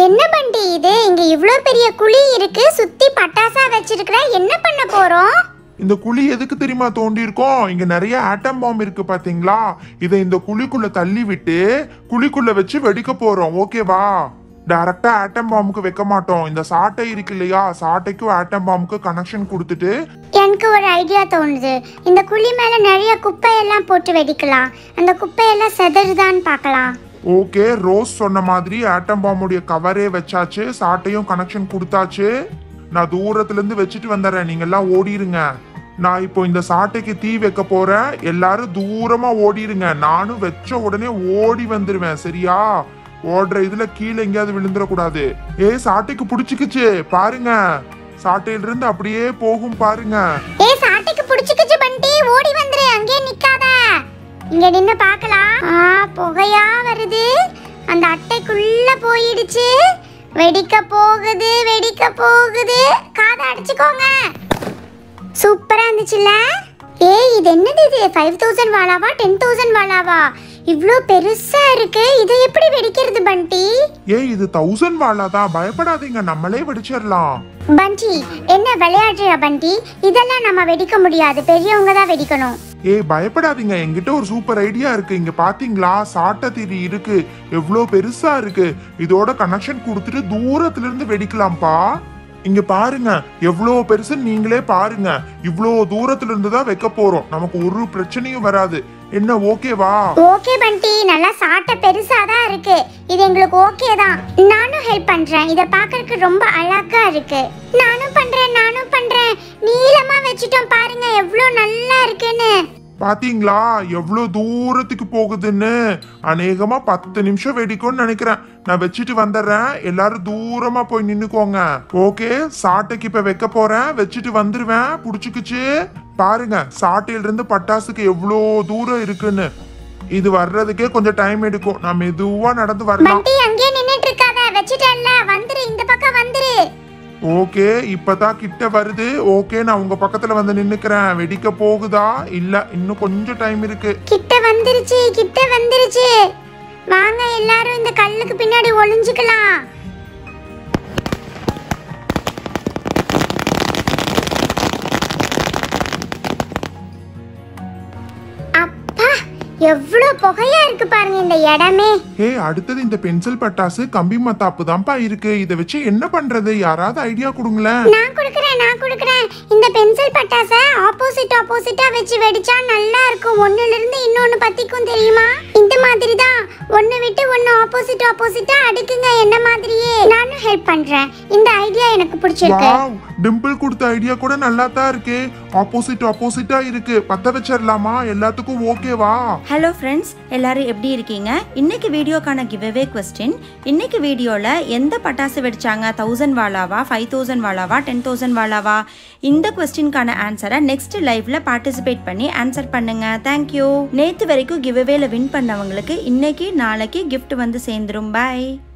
என்ன பண்டி இது இங்க இவ்ளோ பெரிய குழி இருக்கு சுத்தி பட்டாசா வச்சிருக்கிற என்ன பண்ண போறோம் இந்த குழி எதுக்கு தெரியுமா தோண்டி இருக்கோம் இங்க நிறைய ஆட்டம் பாம் இருக்கு பாத்தீங்களா இதை இந்த குழிக்குள்ள தள்ளி விட்டு குழிக்குள்ள வச்சு வெடிக்க போறோம் ஓகேவா டைரக்டா ஆட்டம் பாம்புக்கு வைக்க மாட்டோம் இந்த சாட்டை இருக்கு இல்லையா சாட்டைக்கும் ஆட்டம் பாம்புக்கு கனெக்ஷன் கொடுத்துட்டு எனக்கு ஒரு ஐடியா தோணுது இந்த குழி மேல நிறைய குப்பையெல்லாம் போட்டு வெடிக்கலாம் அந்த குப்பையெல்லாம் செதறுதான்னு பார்க்கலாம் ஓகே ரோஸ் சொன்ன மாதிரி ஆட்டம் பாம்புடைய கவரே வச்சாச்சு சாட்டையும் கனெக்ஷன் கொடுத்தாச்சு நான் தூரத்துல இருந்து வச்சுட்டு வந்துடுறேன் நீங்க எல்லாம் ஓடிருங்க நான் இப்போ இந்த சாட்டைக்கு தீ வைக்க போறேன் எல்லாரும் தூரமா ஓடிருங்க நானும் வச்ச உடனே ஓடி வந்துருவேன் சரியா ஓடுற இதுல கீழே எங்கேயாவது விழுந்துடக்கூடாது ஏ சாட்டைக்கு பிடிச்சிக்கிச்சு பாருங்க சாட்டையில இருந்து அப்படியே போகும் பாருங்க ஏ சாட்டைக்கு புடிச்சுக்கிச்சு பண்டி ஓடி வந்துரு அங்கேயே நிக்காத இங்க நின்னு பார்க்கலாம் ஆ புகையா வருது அந்த அட்டைக்குள்ள போயிடுச்சு வெடிக்க போகுது வெடிக்க போகுது காதை அடிச்சுக்கோங்க சூப்பரா இருந்துச்சுல்ல ஏய் இது என்னது இது ஃபைவ் தௌசண்ட் வாலாவா டென் தௌசண்ட் வாலாவா இவ்ளோ பெருசா இருக்கு இதை எப்படி வெடிக்கிறது பண்டி ஏய் இது தௌசண்ட் வாழாதான் பயப்படாதீங்க நம்மளே வெடிச்சிடலாம் பண்டி என்ன விளையாடுறியா பண்டி இதெல்லாம் நம்ம வெடிக்க முடியாது பெரியவங்க தான் வெடிக்கணும் ஏய் பயப்படாதீங்க என்கிட்ட ஒரு சூப்பர் ஐடியா இருக்கு இங்க பாத்தீங்களா சாட்ட தீரி இருக்கு எவ்வளோ பெருசா இருக்கு இதோட கனெக்ஷன் கொடுத்துட்டு தூரத்துல இருந்து வெடிக்கலாம்ப்பா இங்க பாருங்க எவ்வளோ பெருசு நீங்களே பாருங்க இவ்வளோ தூரத்துல இருந்து தான் வைக்க போறோம் நமக்கு ஒரு பிரச்சனையும் வராது என்ன ஓகேவா ஓகே பண்டி நல்லா சாட்ட பெருசா தான் இருக்கு இது எங்களுக்கு ஓகே தான் நானும் ஹெல்ப் பண்றேன் இத பார்க்கறதுக்கு ரொம்ப அழகா இருக்கு நானும் பண்றேன் நானும் பண்றேன் நீளமா வச்சிட்டோம் பாருங்க எவ்வளவு நல்லா இருக்குன்னு பாத்தீங்களா எவ்வளோ தூரத்துக்கு போகுதுன்னு அநேகமா பத்து நிமிஷம் வெடிக்கும்னு நினைக்கிறேன் நான் வச்சுட்டு வந்துடுறேன் எல்லாரும் தூரமா போய் நின்னுக்கோங்க ஓகே சாட்டைக்கு இப்ப வைக்க போறேன் வச்சுட்டு வந்துருவேன் புடிச்சுக்குச்சு பாருங்க சாட்டையில இருந்து பட்டாசுக்கு எவ்வளோ தூரம் இருக்குன்னு இது வர்றதுக்கே கொஞ்சம் டைம் எடுக்கும் நான் மெதுவா நடந்து வரலாம் பண்டி அங்கேயே நின்னுட்டு இருக்காத வச்சிட்டல்ல வந்துரு இந்த பக்கம் வந்துரு ஓகே இப்பதான் கிட்ட வருது ஓகே நான் உங்க பக்கத்துல வந்து நின்னுக்கிறேன் வெடிக்க போகுதா இல்ல இன்னும் கொஞ்சம் டைம் இருக்கு கிட்ட வந்துருச்சு கிட்ட வந்துருச்சு வாங்க எல்லாரும் இந்த கல்லுக்கு பின்னாடி ஒளிஞ்சுக்கலாம் அப்பா எவ்வளவு புகையா இருக்கு பாருங்க இந்த இடமே ஹே அடுத்தது இந்த பென்சில் பட்டாசு கம்பி மத்தாப்பு தான்ப்பா இருக்கு இதை வச்சு என்ன பண்றது யாராவது ஐடியா கொடுங்களேன் நான் கொடுக்குறேன் நான் கொடுக்குறேன் இந்த பென்சில் பட்டாசை ஆப்போசிட் ஆப்போசிட்டா வச்சு வெடிச்சா நல்லா இருக்கும் ஒண்ணுல இருந்து இன்னொன்னு பத்திக்கும் தெரியுமா இந்த மாதிரி தான் ஒன்னு விட்டு ஒன்னு ஆப்போசிட் ஆப்போசிட்டா அடுக்குங்க என்ன மாதிரியே நானும் ஹெல்ப் பண்றேன் இந்த ஐடியா எனக்கு பிடிச்சிருக்கு வாவ் டிம்பிள் கொடுத்த ஐடியா கூட நல்லா தான் இருக்கு ஆப்போசிட் ஆப்போசிட்டா இருக்கு பத்த வச்சிடலாமா எல்லாத்துக்கும் ஓகேவா ஹலோ ஃப்ரெண்ட்ஸ் எல்லாரும் எப்படி இருக்கீங்க இன்னைக்கு வீடியோக்கான கிவ்அவே கொஸ்டின் இன்னைக்கு வீடியோவில் எந்த பட்டாசு வெடிச்சாங்க தௌசண்ட் வாலாவா ஃபைவ் தௌசண்ட் வாலாவா டென் தௌசண்ட் வாலாவா இந்த கொஸ்டின்கான ஆன்சரை நெக்ஸ்ட் லைவ்ல பார்ட்டிசிபேட் பண்ணி ஆன்சர் பண்ணுங்க தேங்க்யூ நேற்று வரைக்கும் கிவ்அவேல வின் பண்ணவங்களுக்கு இன்னைக்கு நாளைக்கு gift வந்து சேர்ந்துரும் பாய்